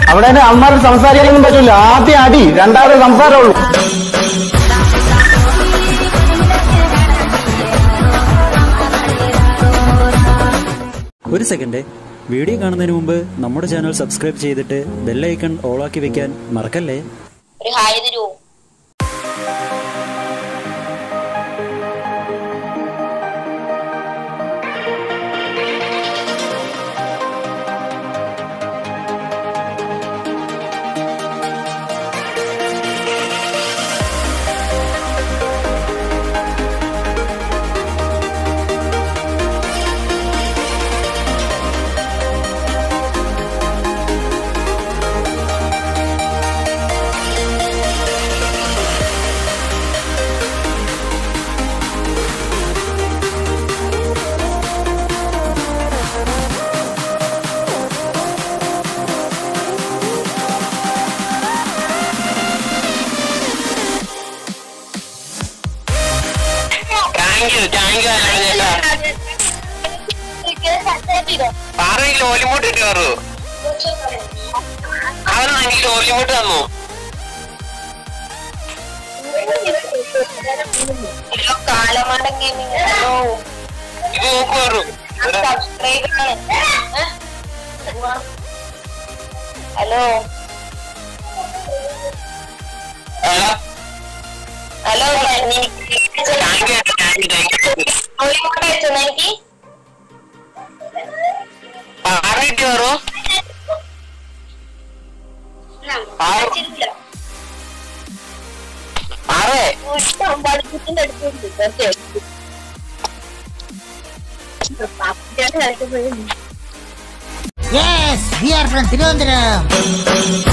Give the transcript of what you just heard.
അവിടെ അമ്മമാർ സംസാരിക്കാനൊന്നും പറ്റൂല ആദ്യം അടി രണ്ടാമത് സംസാരമുള്ളൂ ഒരു സെക്കൻഡ് വീഡിയോ കാണുന്നതിന് മുമ്പ് നമ്മുടെ ചാനൽ സബ്സ്ക്രൈബ് ചെയ്തിട്ട് ബെല്ലൈക്കൺ ഓളാക്കി വെക്കാൻ മറക്കല്ലേ ഒരു ഹായ് തരൂ താങ്ക് യു താങ്ക് യു അലഞ്ഞേട്ടാ ആരെങ്കിലും ഓലിമൂട്ട് ഇട്ട് കയറൂ അവൻ എനിക്ക് ഓലിമൂട്ട് തന്നു കാലമാടൻ ഗെയിമിംഗ് ഹലോ ഇത് നോക്ക് കയറൂ subscribe hello hello thank you thank you thank you ഒളിമോട്ട് അയച്ചോ എനിക്ക് ആരെയിട്ട് കയറൂ ആറേ പഠിപ്പിച്ചിന്റെ അടുത്തുണ്ട് Yes, we are from Trivandrum.